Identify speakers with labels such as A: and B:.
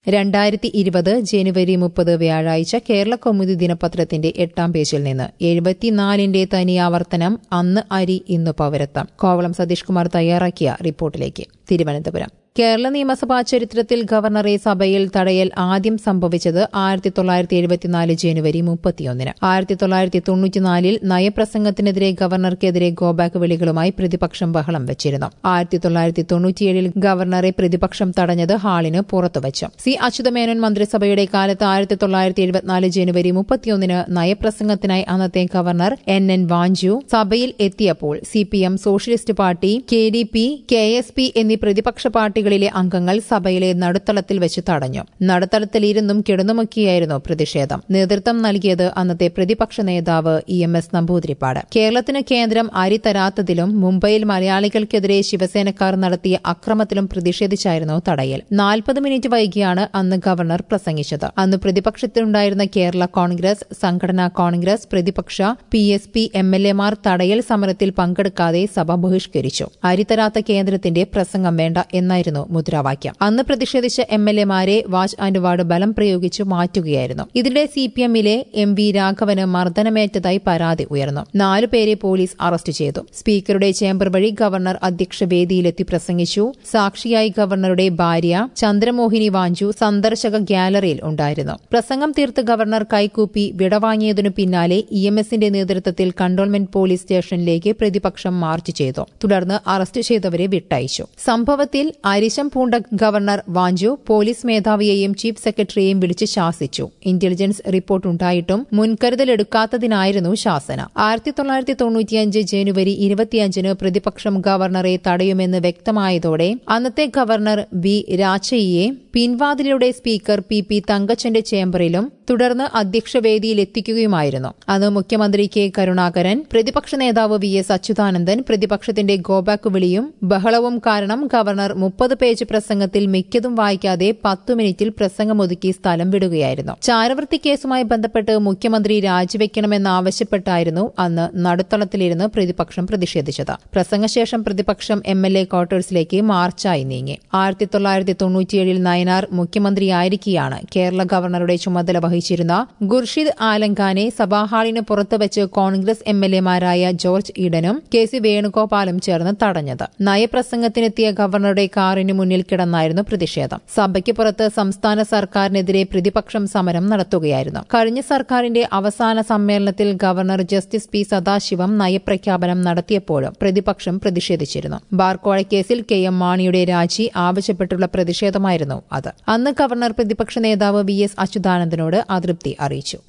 A: രണ്ടായിരത്തി ഇരുപത് ജനുവരി മുപ്പത് വ്യാഴാഴ്ച കേരള കൗമുദി ദിനപത്രത്തിന്റെ എട്ടാം പേജിൽ നിന്ന് എഴുപത്തിനാലിന്റെ തനിയാവർത്തനം അന്ന് അരി ഇന്ന് പൗരത്വം കോവളം സതീഷ് കുമാർ തയ്യാറാക്കിയ റിപ്പോർട്ടിലേക്ക് തിരുവനന്തപുരം കേരള നിയമസഭാ ചരിത്രത്തിൽ ഗവർണറെ സഭയിൽ തടയൽ ആദ്യം സംഭവിച്ചത് ആയിരത്തി തൊള്ളായിരത്തി എഴുപത്തിനാല് ജനുവരി മുപ്പത്തിയൊന്നിന് ആയിരത്തി തൊള്ളായിരത്തി തൊണ്ണൂറ്റിനാലിൽ നയപ്രസംഗത്തിനെതിരെ ഗവർണർക്കെതിരെ ഗോബാക്ക് വിളികളുമായി പ്രതിപക്ഷം ബഹളം വെച്ചിരുന്നു ആയിരത്തി തൊള്ളായിരത്തി തൊണ്ണൂറ്റിയേഴിൽ ഗവർണറെ പ്രതിപക്ഷം തടഞ്ഞത് ഹാളിന് പുറത്തുവച്ചു സി അച്യുതമേനോൻ മന്ത്രിസഭയുടെ കാലത്ത് ആയിരത്തി തൊള്ളായിരത്തി എഴുപത്തിനാല് ജനുവരി മുപ്പത്തിയൊന്നിന് നയപ്രസംഗത്തിനായി അന്നത്തെ ഗവർണർ എൻ എൻ വാഞ്ചു സഭയിൽ എത്തിയപ്പോൾ CPM socialist party K D P K S P എന്നീ പ്രതിപക്ഷ പാർട്ടികളിലെ അംഗങ്ങൾ സഭയിലെ നടുത്തളത്തിൽ വെച്ച് തടഞ്ഞു നടുത്തളത്തിലിരുന്നും കിടന്നുമൊക്കെയായിരുന്നു പ്രതിഷേധം നേതൃത്വം നൽകിയത് അന്നത്തെ പ്രതിപക്ഷ നേതാവ് ഇ എം എസ് നമ്പൂതിരിപ്പാട് കേരളത്തിന് കേന്ദ്രം അരി തരാത്തതിലും മുംബൈയിൽ മലയാളികൾക്കെതിരെ ശിവസേനക്കാർ നടത്തിയ അക്രമത്തിലും പ്രതിഷേധിച്ചായിരുന്നു തടയൽ നാൽപ്പത് മിനിറ്റ് വൈകിയാണ് അന്ന് ഗവർണർ പ്രസംഗിച്ചത് അന്ന് പ്രതിപക്ഷത്തിലുണ്ടായിരുന്ന കേരള കോൺഗ്രസ് സംഘടനാ കോൺഗ്രസ് പ്രതിപക്ഷ P S P M L എമാർ തടയൽ സമരത്തിൽ പങ്കെടുക്കാതെ സഭ ബഹിഷ്കരിച്ചു അരി തരാത്ത കേന്ദ്രത്തിന്റെ പ്രസംഗം വേണ്ട എന്നായിരുന്നു മുദ്രാവാക്യം അന്ന് പ്രതിഷേധിച്ച എം എൽ എമാരെ വാച്ച് ആൻഡ് വാർഡ് ബലം പ്രയോഗിച്ചു മാറ്റുകയായിരുന്നു ഇതിനിടെ സി പി എമ്മിലെ എം വി രാഘവന് മർദ്ദനമേറ്റതായി പരാതി ഉയർന്നു നാലുപേരെ പോലീസ് അറസ്റ്റ് ചെയ്തു സ്പീക്കറുടെ ചേംബർ വഴി ഗവർണർ അധ്യക്ഷ വേദിയിലെത്തി പ്രസംഗിച്ചു സാക്ഷിയായി ഗവർണറുടെ ഭാര്യ ചന്ദ്രമോഹിനി വാഞ്ചു സന്ദർശക ഗ്യാലറിയിൽ ഉണ്ടായിരുന്നു പ്രസംഗം തീർത്ത് ഗവർണർ കൈകൂപ്പി വിടവാങ്ങിയതിനു പിന്നാലെ ഇ എം എസിന്റെ നേതൃത്വത്തിൽ കണ്ടോൺമെന്റ് പോലീസ് സ്റ്റേഷനിലേക്ക് പ്രതിപക്ഷം മാർച്ച് ചെയ്തു തുടർന്ന് അറസ്റ്റ് ചെയ്തവരെ വിട്ടയച്ചു സംഭവത്തിൽ അരിശം പൂണ്ട ഗവർണർ വാഞ്ചു പോലീസ് മേധാവിയെയും ചീഫ് സെക്രട്ടറിയെയും വിളിച്ച് ശാസിച്ചു ഇന്റലിജൻസ് റിപ്പോർട്ടുണ്ടായിട്ടും മുൻകരുതലെടുക്കാത്തതിനായിരുന്നു ശാസന ആയിരത്തി തൊള്ളായിരത്തി തൊണ്ണൂറ്റിയഞ്ച് ജനുവരി ഇരുപത്തിയഞ്ചിന് പ്രതിപക്ഷം ഗവർണറെ തടയുമെന്ന് വ്യക്തമായതോടെ അന്നത്തെ ഗവർണർ വി രാച്ചയ്യെ പിൻവാതിലൂടെ സ്പീക്കർ പി പി തങ്കച്ചന്റെ ചേംബറിലും തുടർന്ന് അധ്യക്ഷവേദിയിൽ എത്തിക്കുകയുമായിരുന്നു അന്ന് മുഖ്യമന്ത്രി കെ കരുണാകരൻ പ്രതിപക്ഷ നേതാവ് വി എസ് അച്യുതാനന്ദൻ പ്രതിപക്ഷത്തിന്റെ ഗോബാക്ക് വിളിയും ബഹളവും കാരണം ഗവർണർ മുപ്പത് പേജ് പ്രസംഗത്തിൽ മിക്കതും വായിക്കാതെ പത്തു മിനിറ്റിൽ പ്രസംഗമൊതുക്കി സ്ഥലം വിടുകയായിരുന്നു ചാരവൃത്തി കേസുമായി ബന്ധപ്പെട്ട് മുഖ്യമന്ത്രി രാജിവെക്കണമെന്നാവശ്യപ്പെട്ടായിരുന്നു അന്ന് നടുത്തളത്തിലിരുന്ന് പ്രതിപക്ഷം പ്രതിഷേധിച്ചത് പ്രസംഗശേഷം പ്രതിപക്ഷം എം എൽ എ ക്വാർട്ടേഴ്സിലേക്ക് മാർച്ചായി നീങ്ങി ആയിരത്തി തൊള്ളായിരത്തി തൊണ്ണൂറ്റിയേഴിൽ നയനാർ മുഖ്യമന്ത്രിയായിരിക്കെയാണ് കേരള ഗവർണറുടെ ചുമതല വഹിച്ചിരുന്ന ഗുർഷിദ് ആലങ്കാനെ സഭാഹാളിന് പുറത്തുവച്ച് കോൺഗ്രസ് എം എൽ എമാരായ ജോർജ് ഈഡനും കെ സി വേണുഗോപാലും ചേർന്ന് തടഞ്ഞത് നയപ്രസംഗത്തിനെത്തിയ ഗവർണറുടെ കാറിന് മുന്നിൽ കിടന്നായിരുന്നു പ്രതിഷേധം സഭയ്ക്ക് പുറത്ത് സംസ്ഥാന സർക്കാരിനെതിരെ പ്രതിപക്ഷം സമരം നടത്തുകയായിരുന്നു കഴിഞ്ഞ സർക്കാരിന്റെ അവസാന സമ്മേളനത്തിൽ ഗവർണർ ജസ്റ്റിസ് പി സദാശിവം നയപ്രഖ്യാപനം നടത്തിയപ്പോഴും പ്രതിപക്ഷം പ്രതിഷേധിച്ചിരുന്നു ബാർക്കോഴ കേസിൽ കെ എം മാണിയുടെ രാജി ആവശ്യപ്പെട്ടുള്ള പ്രതിഷേധമായിരുന്നു അത് അന്ന് ഗവർണർ പ്രതിപക്ഷ നേതാവ് വി എസ് അച്യുതാനന്ദനോട് അതൃപ്തി അറിയിച്ചു